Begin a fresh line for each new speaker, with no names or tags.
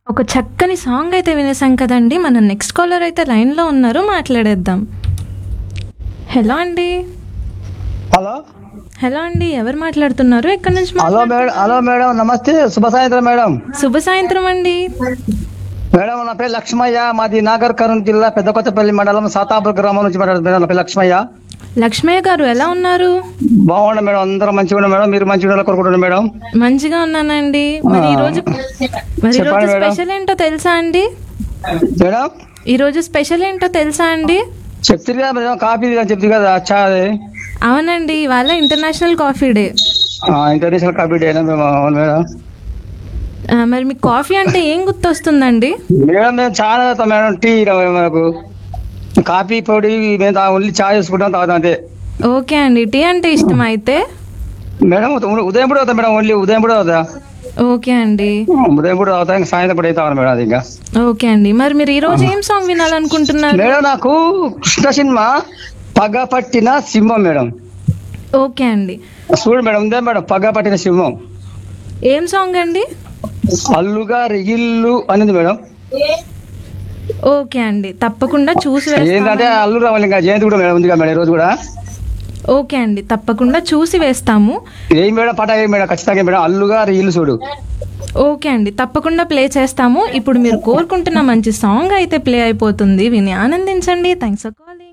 ఒక చక్కని సాంగ్ అయితే వినేసాం కదండి మన నెక్స్ట్ కాలర్ అయితే లైన్లో ఉన్నారు మాట్లాడేద్దాం హలో అండి
హలో
హలో అండి ఎవరు మాట్లాడుతున్నారు ఎక్కడి నుంచి
హలో
మాట్లాడు-
మేడం హలో మేడం నమస్తే శుభ సాయంత్రం మేడం
శుభ సాయంత్రం అండి
మేడం నా పేరు లక్ష్మయ్య మాది నాగర్ కర్నూలు జిల్లా పెద్ద కొత్తపల్లి మండలం సాతాపూర్ గ్రామం నుంచి మాట్లాడుతున్నాను మేడం నా పేరు లక్ష్మయ్య
లక్ష్మయ్య గారు ఎలా ఉన్నారు
బాగుండ మేడం అందరం మంచిగా ఉన్నాం మేడం మీరు మంచిగా ఉండాలని కోరుకుంటున్నాను మేడం
మంచిగా ఉన్నానండి మరి ఈ రోజు మరి ఈ రోజు
చెప్పండి మేడం.
స్పెషల్ ఏంటో తెలుసా అండి
మేడం
ఈ రోజు స్పెషల్ ఏంటో తెలుసా అండి
చెప్తారు కదా మేడం కాఫీ చెప్తారు కదా చా అది
అవునండి ఇవాళ ఇంటర్నేషనల్ కాఫీ డే
ఆ, ఇంటర్నేషనల్ కాఫీ డే మేడం అవును మేడం
ఆ, మరి మీకు కాఫీ అంటే ఏం గుర్తొస్తుందండి
మేడం మేము చాలా తాగుతాం మేడం టీ మనకు కాఫీ పొడి మేము తా- ఓన్లీ చాయ్ చేసుకుంటాం తాగుతాం అంతే
ఓకే అండి టీ అంటే ఇష్టం అయితే
మేడం ఉ- ఉదయం కూడా అవుతాం మేడం ఓన్లీ ఉదయం కూడా అవుతా
ఓకే అండి
ఉదయం కూడా అవుతా ఇంకా సాయంత్రం కూడా అవుతాం మేడం అది ఇంకా
ఓకే అండి మరి మీరు ఈ రోజు ఏం సాంగ్ వినాలనుకుంటున్నారు
మేడం నాకు కృష్ణ సినిమా పగ పట్టిన సింహం మేడం
ఓకే అండి
చూడు మేడం ఉందే మేడం పగ పట్టిన సింహం
ఏం సాంగ్ అండి
అల్లుగా రిగిల్లు అనేది మేడం
ఓకే అండి తప్పకుండా చూసి
ఏంటంటే
వేస్తాము
అల్లు రావాలి ఇంకా జయంతి కూడా మేడం ఉందిగా మేడం ఈ రోజు కూడా
ఓకే అండి తప్పకుండా చూసి వేస్తాము
ఏం మేడం పట ఏం మేడం ఖచ్చితంగా మేడం అల్లుగా రిగిల్లు చూడు
ఓకే అండి తప్పకుండా ప్లే చేస్తాము ఇప్పుడు మీరు కోరుకుంటున్న మంచి సాంగ్ అయితే ప్లే అయిపోతుంది విని ఆనందించండి థ్యాంక్స్ ఫర్ కాలింగ్